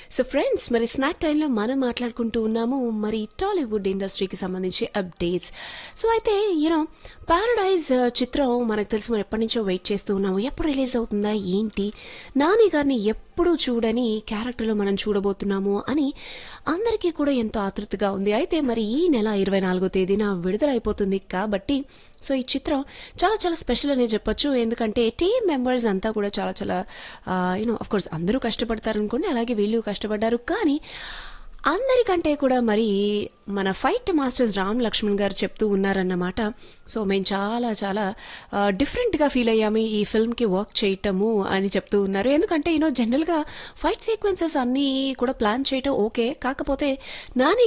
so friends మరి snack టైంలో మనం మాట్లాడుకుంటూ ఉన్నాము మరి టాలీవుడ్ ఇండస్ట్రీకి సంబంధించి అప్డేట్స్ సో అయితే యూనో పారడైజ్ చిత్రం మనకు తెలిసి మనం ఎప్పటి నుంచో వెయిట్ చేస్తూ ఉన్నాము ఎప్పుడు రిలీజ్ అవుతుందా ఏంటి నాని గారిని ఎప్పుడు చూడని క్యారెక్టర్లో మనం చూడబోతున్నాము అని అందరికీ కూడా ఎంతో ఆతృతగా ఉంది అయితే మరి ఈ నెల ఇరవై నాలుగో తేదీన విడుదలైపోతుంది కాబట్టి సో ఈ చిత్రం చాలా చాలా స్పెషల్ అనే చెప్పొచ్చు ఎందుకంటే టీమ్ మెంబర్స్ అంతా కూడా చాలా చాలా యూనో అఫ్ కోర్స్ అందరూ కష్టపడతారు అనుకోండి అలాగే వీళ్ళు కష్టపడ్డారు కానీ అందరికంటే కూడా మరి మన ఫైట్ మాస్టర్స్ రామ్ లక్ష్మణ్ గారు చెప్తూ ఉన్నారన్నమాట సో మేము చాలా చాలా డిఫరెంట్గా ఫీల్ అయ్యాము ఈ ఫిల్మ్కి వర్క్ చేయటము అని చెప్తూ ఉన్నారు ఎందుకంటే యూనో జనరల్గా ఫైట్ సీక్వెన్సెస్ అన్నీ కూడా ప్లాన్ చేయటం ఓకే కాకపోతే నాని